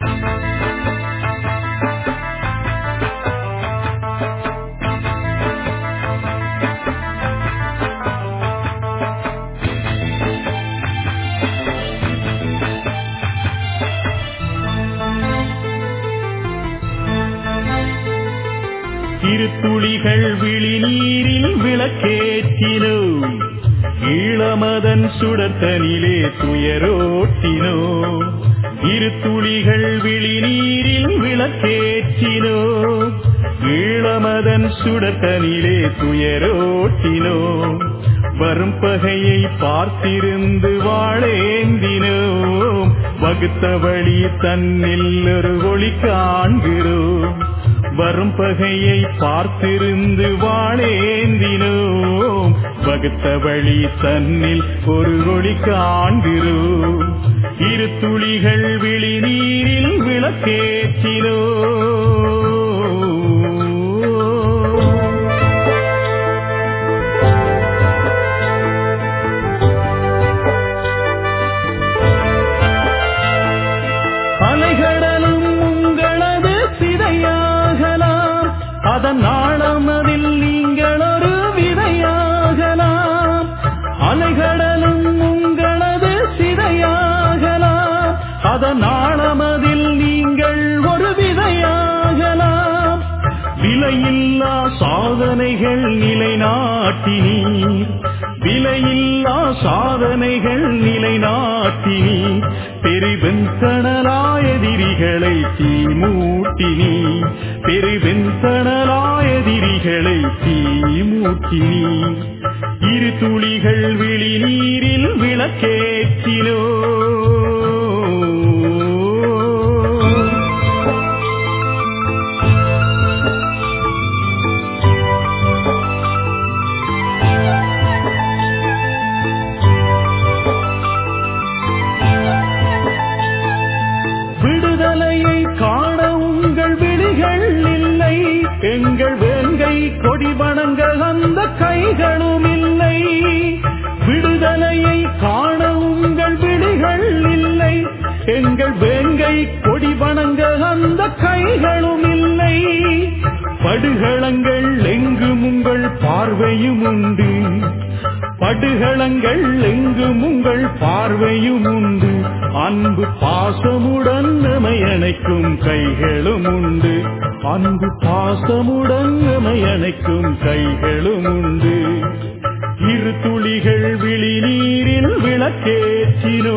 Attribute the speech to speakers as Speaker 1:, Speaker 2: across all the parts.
Speaker 1: திருத்துளிகள் விழிநீரில் விளக்கேற்றினோ ஈழமதன் சுடத்தனிலே துயரோட்டினோ இருத்துளிகள் விழிநீரில் விளக்கேற்றினோ ஈழமதன் சுடத்தனிலே துயரோட்டினோ வரும் பகையை பார்த்திருந்து வாழேந்தினோம் வகுத்த வழி தன்னில் ஒரு ஒளி காண்கிறோம் வரும் பகையை பார்த்திருந்து வாழேந்தினோம் வகுத்த வழி தன்னில் ஒரு ஒளி காண்கிறோம் இரு துளிகள் விழிநீரில் விளக்கேற்றினோ அலைகடலும் உங்களது சிதையாகலாம் அதன் ஆழமதில் நீங்கள் ஒரு விதையாகலாம் அலைகடலும் உங்களது சிதையாகலாம் அதன் ஆழமதில் நீங்கள் ஒரு விதையாகலாம் விலையில்லா சாதனைகள் நிலைநாட்டினீர் விலையில்லா சாதனைகள் நிலைநாட்டினி பெருவெண்கணலாயதிரிகளை தீமூட்டினி பெருவெண்கணலாயதிரிகளை தீமூட்டினி இரு துளிகள் விழிநீரில் விளக்கேற்றினோ விடுதலையை காண உங்கள் விழிகள் இல்லை எங்கள் வேங்கை கொடி வணங்க அந்த கைகளும் இல்லை விடுதலையை காண உங்கள் விழிகள் இல்லை எங்கள் வேங்கை கொடி வணங்க அந்த கைகளும் இல்லை படுகளங்கள் எங்கும் உங்கள் பார்வையும் உண்டு படுகளங்கள் எங்கும் உங்கள் பார்வையும் உண்டு அன்பு பாசமுடன் அணைக்கும் கைகளும் உண்டு அன்பு பாசமுடன் அணைக்கும் கைகளும் உண்டு இரு துளிகள் விழிநீரில் விளக்கேற்றினோ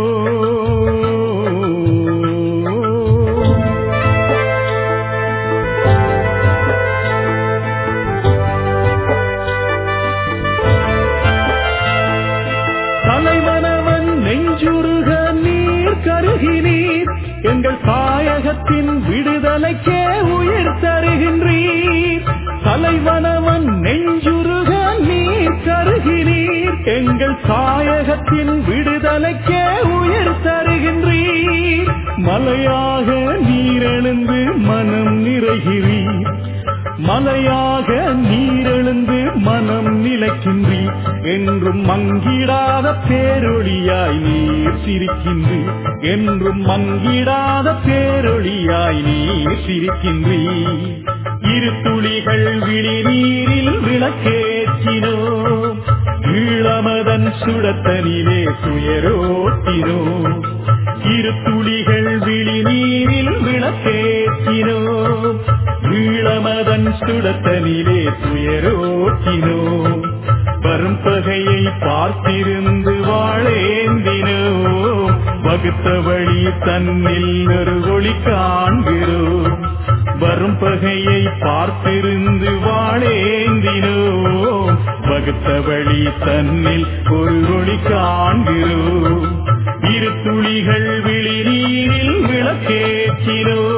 Speaker 1: தலைவனவன் நெஞ்சுருக நீர் கருகினீர் எங்கள் தாயகத்தின் விடுதலைக்கே உயிர் தருகின்றீர் தலைவனவன் நெஞ்சுருக நீர் கருகினீர் எங்கள் தாயகத்தின் விடுதலைக்கே உயிர் தருகின்றீர் மலையாக நீரெழுந்து மனம் நிறைகிறீர் மலையாக நீரெழுந்து மனம் நிலைக்கின்றி என்றும் மங்கிடாத பேரொளியாய் நீர் சிரிக்கின்றி என்றும் மங்கிடாத பேரொளியாய் நீர் சிரிக்கின்றி இரு துளிகள் விழி நீரில் விளக்கேற்றினோ ஈழமதன் சுடத்தனிலே துயரோட்டினோ இரு துளிகள் விழி நீரில் விளக்கேற்றினோ ஈழமதன் சுடத்தனிலே துயரோட்டினோ வரும் பகையை பார்த்திருந்து வாழேந்தினோ வகுத்த வழி தன்னில் ஒரு ஒளி காண்கிறோம் வரும் பகையை பார்த்திருந்து வாழேந்தினோ வகுத்த வழி தன்னில் ஒரு ஒளி காண்கிறோம் இரு துளிகள் விழி நீரில் விளக்கேற்றினோ